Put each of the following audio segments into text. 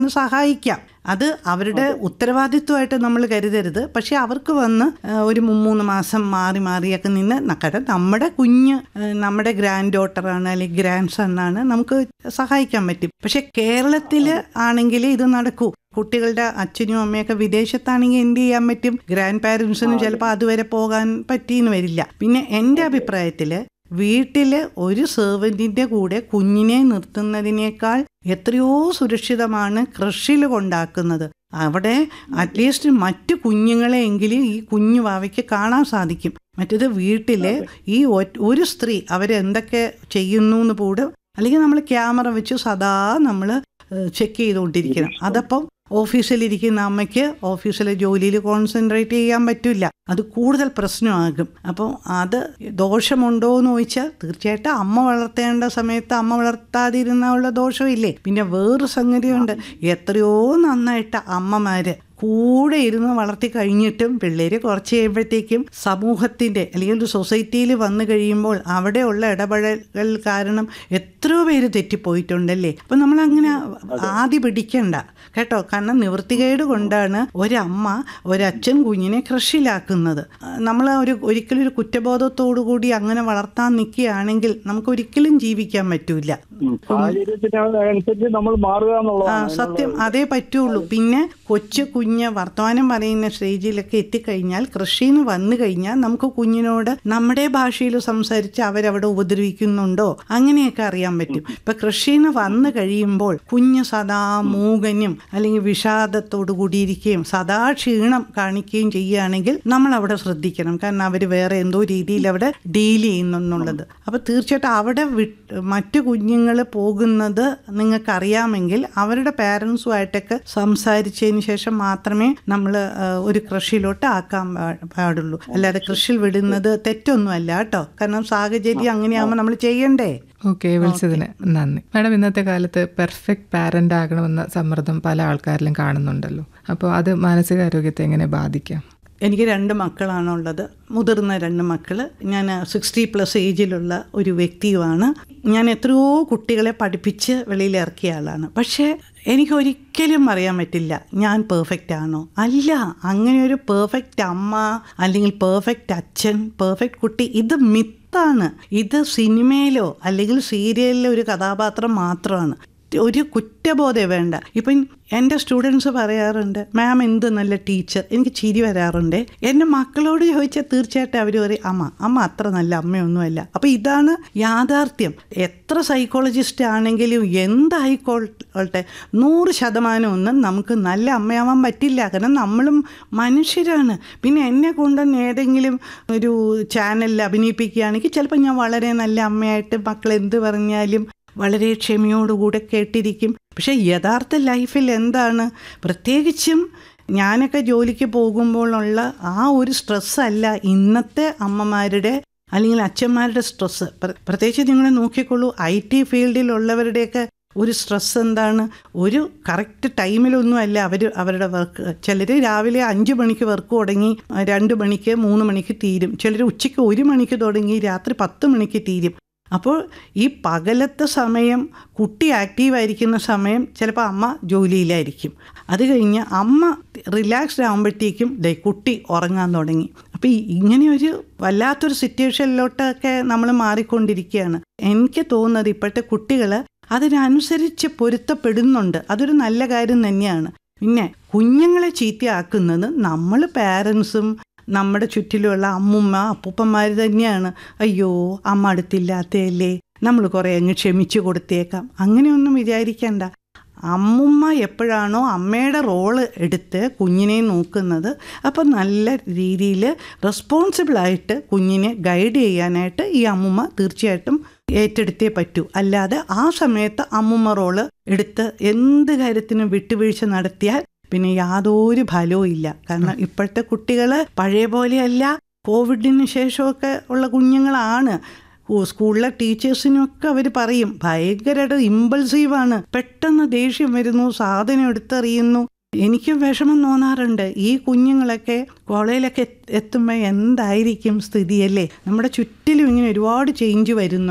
ഒന്ന് സഹായിക്കാം അത് അവരുടെ ഉത്തരവാദിത്വമായിട്ട് നമ്മൾ കരുതരുത് പക്ഷെ അവർക്ക് വന്ന് ആ, ഒരു മൂന്ന് മാസം മാറി മാറിയൊക്കെ നിന്ന് ന- കാരണം നമ്മുടെ കുഞ്ഞ് ആ, നമ്മുടെ ഗ്രാൻഡ് ഡോട്ടറാണ് അല്ലെങ്കിൽ ഗ്രാൻഡ് സണ്ണാണ് നമുക്ക് സഹായിക്കാൻ പറ്റും പക്ഷെ കേരളത്തിൽ ആണെങ്കിൽ ഇത് നടക്കൂ കുട്ടികളുടെ അച്ഛനും അമ്മയൊക്കെ വിദേശത്താണെങ്കിൽ എന്ത് ചെയ്യാൻ പറ്റും ഗ്രാൻഡ് പാരൻസിനും ചിലപ്പോൾ അതുവരെ പോകാൻ പറ്റിയെന്ന് വരില്ല പിന്നെ എൻ്റെ അഭിപ്രായത്തിൽ വീട്ടിൽ ഒരു സെർവൻറ്റിൻ്റെ കൂടെ കുഞ്ഞിനെ നിർത്തുന്നതിനേക്കാൾ എത്രയോ സുരക്ഷിതമാണ് കൃഷിയിൽ കൊണ്ടാക്കുന്നത് അവിടെ അറ്റ്ലീസ്റ്റ് മറ്റു കുഞ്ഞുങ്ങളെയെങ്കിലും ഈ കുഞ്ഞു വാവയ്ക്ക് കാണാൻ സാധിക്കും മറ്റേത് വീട്ടിൽ ഈ ഒ- ഒരു സ്ത്രീ അവരെന്തൊക്കെ ചെയ്യുന്നു എന്ന് കൂടെ അല്ലെങ്കിൽ നമ്മൾ ക്യാമറ വെച്ച് സദാ നമ്മൾ ചെക്ക് ചെയ്തുകൊണ്ടിരിക്കണം അതപ്പം ഓഫീസിലിരിക്കുന്ന അമ്മയ്ക്ക് ഓഫീസിലെ ജോലിയിൽ കോൺസെൻട്രേറ്റ് ചെയ്യാൻ പറ്റില്ല അത് കൂടുതൽ പ്രശ്നമാകും അപ്പോൾ അത് ദോഷമുണ്ടോ എന്ന് ചോദിച്ചാൽ തീർച്ചയായിട്ടും അമ്മ വളർത്തേണ്ട സമയത്ത് അമ്മ വളർത്താതിരുന്നുള്ള ദോഷമില്ലേ പിന്നെ വേറൊരു സംഗതിയുണ്ട് എത്രയോ നന്നായിട്ട് അമ്മമാര് കൂടെ ഇരുന്ന് വളർത്തി കഴിഞ്ഞിട്ടും പിള്ളേര് കുറച്ച് കഴിയുമ്പോഴത്തേക്കും സമൂഹത്തിൻ്റെ അല്ലെങ്കിൽ ഒരു സൊസൈറ്റിയിൽ വന്നു കഴിയുമ്പോൾ അവിടെയുള്ള ഇടപെടലുകൾ കാരണം എത്രയോ പേര് തെറ്റിപ്പോയിട്ടുണ്ടല്ലേ അപ്പം നമ്മളങ്ങനെ ആദ്യ പിടിക്കണ്ട കേട്ടോ കാരണം നിവൃത്തികേട് കൊണ്ടാണ് ഒരമ്മ ഒരച്ഛൻ കുഞ്ഞിനെ കൃഷിയിലാക്കുന്നത് നമ്മൾ ഒരു ഒരിക്കലും ഒരു കുറ്റബോധത്തോടു കൂടി അങ്ങനെ വളർത്താൻ നിൽക്കുകയാണെങ്കിൽ നമുക്ക് ഒരിക്കലും ജീവിക്കാൻ പറ്റൂല ഉം. സാഹചര്യത്തിന് അനുസരിച്ച് നമ്മൾ മാറുക ആ എന്നുള്ളതാണ് സത്യം അതേ പറ്റുള്ളൂ പിന്നെ കൊച്ചു കുഞ്ഞ് വർത്തമാനം പറയുന്ന സ്റ്റേജിലൊക്കെ എത്തിക്കഴിഞ്ഞാൽ കൃഷിന്ന് വന്നു കഴിഞ്ഞാൽ നമുക്ക് കുഞ്ഞിനോട് നമ്മുടെ ഭാഷയിൽ സംസാരിച്ച് അവരവിടെ ഉപദ്രവിക്കുന്നുണ്ടോ അങ്ങനെയൊക്കെ അറിയാൻ പറ്റും ഇപ്പൊ കൃഷിന്ന് വന്നു കഴിയുമ്പോൾ കുഞ്ഞ് സദാ മൂകനും അല്ലെങ്കിൽ വിഷാദത്തോടു കൂടിയിരിക്കുകയും സദാ ക്ഷീണം കാണിക്കുകയും ചെയ്യുകയാണെങ്കിൽ നമ്മൾ അവിടെ ശ്രദ്ധിക്കണം കാരണം അവർ വേറെ എന്തോ രീതിയിൽ അവിടെ ഡീൽ ചെയ്യുന്നെന്നുള്ളത് അപ്പോൾ തീർച്ചയായിട്ടും അവിടെ വിട്ട് മറ്റു കുഞ്ഞുങ്ങൾ പോകുന്നത് നിങ്ങൾക്കറിയാമെങ്കിൽ അവരുടെ പാരൻസുമായിട്ടൊക്കെ സംസാരിച്ചതിന് ശേഷം മാത്രമേ നമ്മൾ ഒരു കൃഷിയിലോട്ട് ആക്കാൻ പാ- പാടുള്ളൂ അല്ലാതെ കൃഷിയിൽ വിടുന്നത് തെറ്റൊന്നുമല്ല കേട്ടോ കാരണം സാഹചര്യം അങ്ങനെയാകുമ്പോൾ നമ്മൾ ചെയ്യണ്ടേ ഓക്കെ വിളിച്ചതിന് നന്ദി മാഡം ഇന്നത്തെ കാലത്ത് പെർഫെക്റ്റ് പാരന്റ് ആകണമെന്ന സമ്മർദ്ദം പല ആൾക്കാരിലും കാണുന്നുണ്ടല്ലോ അപ്പോൾ അത് മാനസികാരോഗ്യത്തെ എങ്ങനെ ബാധിക്കാം എനിക്ക് രണ്ട് മക്കളാണുള്ളത് മുതിർന്ന രണ്ട് മക്കൾ ഞാൻ സിക്സ്റ്റി പ്ലസ് ഏജിലുള്ള ഒരു വ്യക്തിയുമാണ് ഞാൻ എത്രയോ കുട്ടികളെ പഠിപ്പിച്ച് വെളിയിൽ ഇറക്കിയ ആളാണ് പക്ഷേ എനിക്ക് ഒരിക്കലും അറിയാൻ പറ്റില്ല ഞാൻ പെർഫെക്റ്റ് ആണോ അല്ല അങ്ങനെ ഒരു പെർഫെക്റ്റ് അമ്മ അല്ലെങ്കിൽ പെർഫെക്റ്റ് അച്ഛൻ പെർഫെക്റ്റ് കുട്ടി ഇത് മിത്താണ് ഇത് സിനിമയിലോ അല്ലെങ്കിൽ സീരിയലിലോ ഒരു കഥാപാത്രം മാത്രമാണ് ഒരു കുറ്റബോധം വേണ്ട ഇപ്പം എൻ്റെ സ്റ്റുഡൻസ് പറയാറുണ്ട് മാം എന്ത് നല്ല ടീച്ചർ എനിക്ക് ചിരി വരാറുണ്ട് എൻ്റെ മക്കളോട് ചോദിച്ചാൽ തീർച്ചയായിട്ടും അവർ പറയും അമ്മ അമ്മ അത്ര നല്ല അമ്മയൊന്നുമല്ല അപ്പോൾ ഇതാണ് യാഥാർത്ഥ്യം എത്ര സൈക്കോളജിസ്റ്റ് ആണെങ്കിലും എന്തായിക്കോട്ടെ നൂറ് ശതമാനം ഒന്നും നമുക്ക് നല്ല അമ്മയാവാൻ പറ്റില്ല കാരണം നമ്മളും മനുഷ്യരാണ് പിന്നെ എന്നെ കൊണ്ടൊന്ന് ഏതെങ്കിലും ഒരു ചാനലിൽ അഭിനയിപ്പിക്കുകയാണെങ്കിൽ ചിലപ്പോൾ ഞാൻ വളരെ നല്ല അമ്മയായിട്ട് മക്കൾ എന്ത് പറഞ്ഞാലും വളരെ ക്ഷമയോടുകൂടെ കേട്ടിരിക്കും പക്ഷേ യഥാർത്ഥ ലൈഫിൽ എന്താണ് പ്രത്യേകിച്ചും ഞാനൊക്കെ ജോലിക്ക് പോകുമ്പോഴുള്ള ആ ഒരു സ്ട്രെസ്സല്ല ഇന്നത്തെ അമ്മമാരുടെ അല്ലെങ്കിൽ അച്ഛന്മാരുടെ സ്ട്രെസ്സ് പ്രത്യേകിച്ച് നിങ്ങൾ നോക്കിക്കോളൂ ഐ ടി ഫീൽഡിലുള്ളവരുടെയൊക്കെ ഒരു സ്ട്രെസ് എന്താണ് ഒരു കറക്റ്റ് ടൈമിലൊന്നും അല്ല അവർ അവരുടെ വർക്ക് ചിലർ രാവിലെ അഞ്ച് മണിക്ക് വർക്ക് തുടങ്ങി രണ്ട് മണിക്ക് മൂന്ന് മണിക്ക് തീരും ചിലർ ഉച്ചയ്ക്ക് ഒരു മണിക്ക് തുടങ്ങി രാത്രി പത്ത് മണിക്ക് തീരും അപ്പോൾ ഈ പകലത്തെ സമയം കുട്ടി ആക്റ്റീവായിരിക്കുന്ന സമയം ചിലപ്പോൾ അമ്മ ജോലിയിലായിരിക്കും അത് കഴിഞ്ഞ് അമ്മ റിലാക്സ്ഡ് ആകുമ്പോഴത്തേക്കും ദേ കുട്ടി ഉറങ്ങാൻ തുടങ്ങി അപ്പോൾ ഈ ഇങ്ങനെ ഒരു വല്ലാത്തൊരു സിറ്റുവേഷനിലോട്ടൊക്കെ നമ്മൾ മാറിക്കൊണ്ടിരിക്കുകയാണ് എനിക്ക് തോന്നുന്നത് ഇപ്പോഴത്തെ കുട്ടികൾ അതിനനുസരിച്ച് പൊരുത്തപ്പെടുന്നുണ്ട് അതൊരു നല്ല കാര്യം തന്നെയാണ് പിന്നെ കുഞ്ഞുങ്ങളെ ചീത്തയാക്കുന്നത് നമ്മൾ പാരൻസും നമ്മുടെ ചുറ്റിലുള്ള അമ്മുമ്മ അപ്പൂപ്പന്മാർ തന്നെയാണ് അയ്യോ അമ്മ അടുത്തില്ലാത്തയല്ലേ നമ്മൾ കുറേ അങ്ങ് ക്ഷമിച്ചു കൊടുത്തേക്കാം അങ്ങനെയൊന്നും വിചാരിക്കണ്ട അമ്മുമ്മ എപ്പോഴാണോ അമ്മയുടെ റോള് എടുത്ത് കുഞ്ഞിനെ നോക്കുന്നത് അപ്പം നല്ല രീതിയിൽ റെസ്പോൺസിബിളായിട്ട് കുഞ്ഞിനെ ഗൈഡ് ചെയ്യാനായിട്ട് ഈ അമ്മുമ്മ തീർച്ചയായിട്ടും ഏറ്റെടുത്തേ പറ്റൂ അല്ലാതെ ആ സമയത്ത് അമ്മുമ്മ റോള് എടുത്ത് എന്ത് കാര്യത്തിനും വിട്ടുവീഴ്ച നടത്തിയാൽ പിന്നെ യാതൊരു ഫലവും ഇല്ല കാരണം ഇപ്പോഴത്തെ കുട്ടികൾ പഴയ പോലെയല്ല കോവിഡിന് ശേഷമൊക്കെ ഉള്ള കുഞ്ഞുങ്ങളാണ് ഓ, സ്കൂളിലെ ടീച്ചേഴ്സിനൊക്കെ അവർ പറയും ഭയങ്കരമായിട്ട് ഇമ്പൾസീവാണ് പെട്ടെന്ന് ദേഷ്യം വരുന്നു സാധനം എടുത്തെറിയുന്നു എനിക്കും വിഷമം തോന്നാറുണ്ട് ഈ കുഞ്ഞുങ്ങളൊക്കെ കോളേജിലൊക്കെ എത്തുമ്പോൾ എന്തായിരിക്കും സ്ഥിതിയല്ലേ നമ്മുടെ ചുറ്റിലും ഇങ്ങനെ ഒരുപാട് ചേഞ്ച് വരുന്നുണ്ട്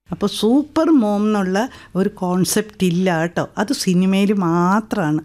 അപ്പോൾ സൂപ്പർ മോം എന്നുള്ള ഒരു കോൺസെപ്റ്റ് ഇല്ല കേട്ടോ അത് സിനിമയിൽ മാത്രമാണ്